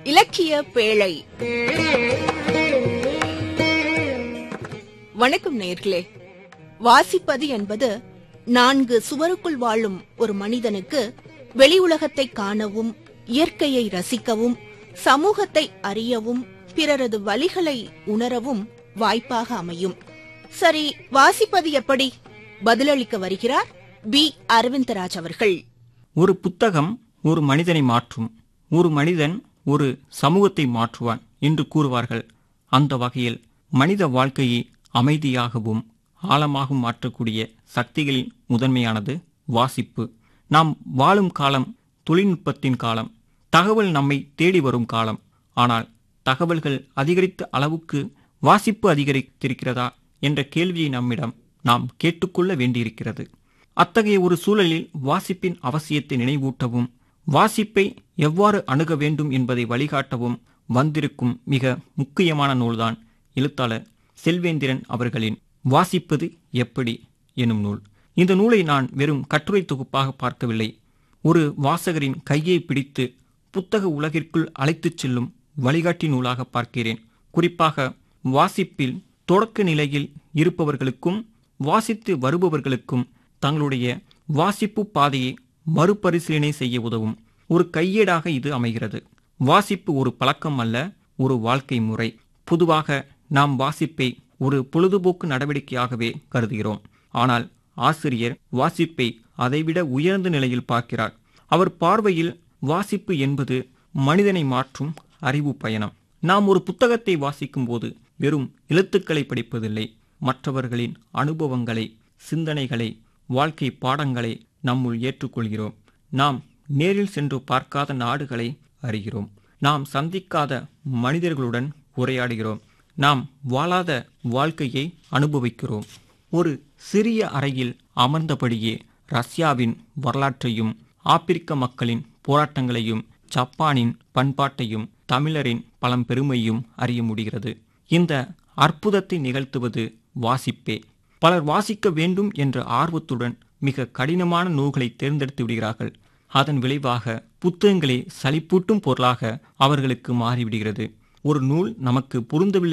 இலக்கிய பேழை வணக்கம் நேர்களே வாசிப்பது என்பது நான்கு சுவருக்குள் வாழும் ஒரு மனிதனுக்கு வெளி உலகத்தை காணவும் இயற்கையை ரசிக்கவும் சமூகத்தை அறியவும் பிறரது வழிகளை உணரவும் வாய்ப்பாக அமையும் சரி வாசிப்பது எப்படி பதிலளிக்க வருகிறார் பி அரவிந்தராஜ் அவர்கள் ஒரு புத்தகம் ஒரு மனிதனை மாற்றும் ஒரு மனிதன் ஒரு சமூகத்தை மாற்றுவான் என்று கூறுவார்கள் அந்த வகையில் மனித வாழ்க்கையை அமைதியாகவும் ஆழமாகவும் மாற்றக்கூடிய சக்திகளின் முதன்மையானது வாசிப்பு நாம் வாழும் காலம் தொழில்நுட்பத்தின் காலம் தகவல் நம்மை தேடி வரும் காலம் ஆனால் தகவல்கள் அதிகரித்த அளவுக்கு வாசிப்பு அதிகரித்திருக்கிறதா என்ற கேள்வியை நம்மிடம் நாம் கேட்டுக்கொள்ள வேண்டியிருக்கிறது அத்தகைய ஒரு சூழலில் வாசிப்பின் அவசியத்தை நினைவூட்டவும் வாசிப்பை எவ்வாறு அணுக வேண்டும் என்பதை வழிகாட்டவும் வந்திருக்கும் மிக முக்கியமான நூல்தான் எழுத்தாளர் செல்வேந்திரன் அவர்களின் வாசிப்பது எப்படி எனும் நூல் இந்த நூலை நான் வெறும் கட்டுரை தொகுப்பாக பார்க்கவில்லை ஒரு வாசகரின் கையை பிடித்து புத்தக உலகிற்குள் அழைத்துச் செல்லும் வழிகாட்டி நூலாக பார்க்கிறேன் குறிப்பாக வாசிப்பில் தொடக்க நிலையில் இருப்பவர்களுக்கும் வாசித்து வருபவர்களுக்கும் தங்களுடைய வாசிப்பு பாதையை மறுபரிசீலனை செய்ய உதவும் ஒரு கையேடாக இது அமைகிறது வாசிப்பு ஒரு பழக்கம் அல்ல ஒரு வாழ்க்கை முறை பொதுவாக நாம் வாசிப்பை ஒரு பொழுதுபோக்கு நடவடிக்கையாகவே கருதுகிறோம் ஆனால் ஆசிரியர் வாசிப்பை அதைவிட உயர்ந்த நிலையில் பார்க்கிறார் அவர் பார்வையில் வாசிப்பு என்பது மனிதனை மாற்றும் அறிவு பயணம் நாம் ஒரு புத்தகத்தை வாசிக்கும் போது வெறும் எழுத்துக்களை படிப்பதில்லை மற்றவர்களின் அனுபவங்களை சிந்தனைகளை வாழ்க்கை பாடங்களை நம்முள் ஏற்றுக்கொள்கிறோம் நாம் நேரில் சென்று பார்க்காத நாடுகளை அறிகிறோம் நாம் சந்திக்காத மனிதர்களுடன் உரையாடுகிறோம் நாம் வாழாத வாழ்க்கையை அனுபவிக்கிறோம் ஒரு சிறிய அறையில் அமர்ந்தபடியே ரஷ்யாவின் வரலாற்றையும் ஆப்பிரிக்க மக்களின் போராட்டங்களையும் ஜப்பானின் பண்பாட்டையும் தமிழரின் பழம்பெருமையும் அறிய முடிகிறது இந்த அற்புதத்தை நிகழ்த்துவது வாசிப்பே பலர் வாசிக்க வேண்டும் என்ற ஆர்வத்துடன் மிக கடினமான நூல்களை தேர்ந்தெடுத்து விடுகிறார்கள் அதன் விளைவாக புத்தகங்களே சலிப்பூட்டும் பொருளாக அவர்களுக்கு மாறிவிடுகிறது ஒரு நூல் நமக்கு பொருந்தவில்லை